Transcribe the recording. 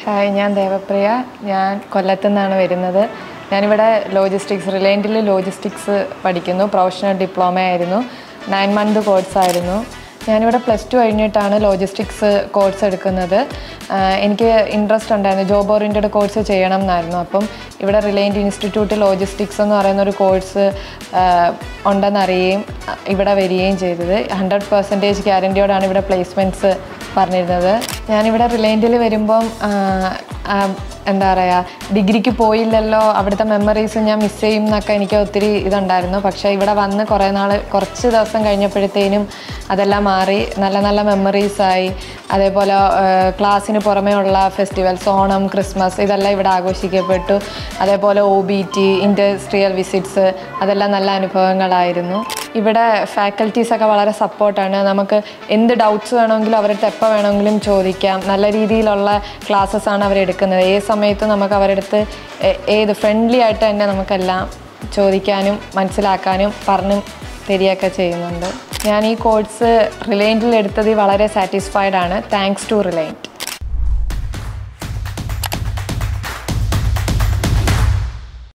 hi ഞാൻ ദേവപ്രിയ ഞാൻ കൊല്ലത്തു നിന്നാണ് വരുന്നത് ഞാനിവിടെ ലോജിസ്റ്റിക്സ് റിലയൻറ്റിൽ ലോജിസ്റ്റിക്സ് പഠിക്കുന്നു പ്രൊഫഷണൽ ഡിപ്ലോമ ആയിരുന്നു നയൻ മന്ത് കോഴ്സായിരുന്നു ഞാനിവിടെ പ്ലസ് ടു കഴിഞ്ഞിട്ടാണ് ലോജിസ്റ്റിക്സ് കോഴ്സ് എടുക്കുന്നത് ആഹ് എനിക്ക് ഇൻട്രസ്റ്റ് ഉണ്ടായിരുന്നു ജോബ് ഓറിയൻറ്റഡ് കോഴ്സ് ചെയ്യണം എന്നായിരുന്നു അപ്പം ഇവിടെ റിലയൻറ്റ് ഇൻസ്റ്റിറ്റ്യൂട്ട് ലോജിസ്റ്റിക്സ് എന്ന് പറയുന്ന ഒരു കോഴ്സ് ഉണ്ടെന്നറിയുകയും അഹ് ഇവിടെ വരികയും ചെയ്തത് ഹൺഡ്രഡ് പെർസെൻറ്റേജ് ഗ്യാരൻറ്റിയോടാണ് ഇവിടെ പ്ലേസ്മെൻറ്റ്സ് പറഞ്ഞിരുന്നത് ഞാനിവിടെ റിലയൻറ്റിൽ വരുമ്പം ആഹ്, ആഹ്, എന്താ പറയുക ഡിഗ്രിക്ക് പോയില്ലല്ലോ അവിടുത്തെ മെമ്മറീസ് ഞാൻ മിസ് ചെയ്യും എന്നൊക്കെ എനിക്ക് ഒത്തിരി ഇതുണ്ടായിരുന്നു പക്ഷേ ഇവിടെ വന്ന് കുറേ നാൾ കുറച്ച് ദിവസം കഴിഞ്ഞപ്പോഴത്തേനും അതെല്ലാം മാറി നല്ല നല്ല മെമ്മറീസായി അതേപോലെ ക്ലാസ്സിന് പുറമേ ഉള്ള ഫെസ്റ്റിവൽസ് ഓണം ക്രിസ്മസ് ഇതെല്ലാം ഇവിടെ ആഘോഷിക്കപ്പെട്ടു അതേപോലെ O B T industrial visits അതെല്ലാം നല്ല അനുഭവങ്ങളായിരുന്നു ഇവിടെ ഫാക്കൽറ്റീസൊക്കെ വളരെ സപ്പോർട്ടാണ് നമുക്ക് എന്ത് ഡൗട്ട്സ് വേണമെങ്കിലും അവരുടെ എപ്പോൾ വേണമെങ്കിലും ചോദിക്കാം നല്ല രീതിയിലുള്ള ക്ലാസ്സസ് ആണ് അവരെടുക്കുന്നത് ഏത് സമയത്തും നമുക്ക് അവരുടെ അടുത്ത് എ- ഏത് ഫ്രണ്ട്ലി ആയിട്ട് തന്നെ നമുക്കെല്ലാം ചോദിക്കാനും മനസ്സിലാക്കാനും പറഞ്ഞു തരികയൊക്കെ ചെയ്യുന്നുണ്ട് ഞാൻ ഈ കോഴ്സ് റിലയൻറ്റിൽ എടുത്തതിൽ വളരെ സാറ്റിസ്ഫൈഡ് ആണ് താങ്ക്സ് ടു റിലയൻറ്റ്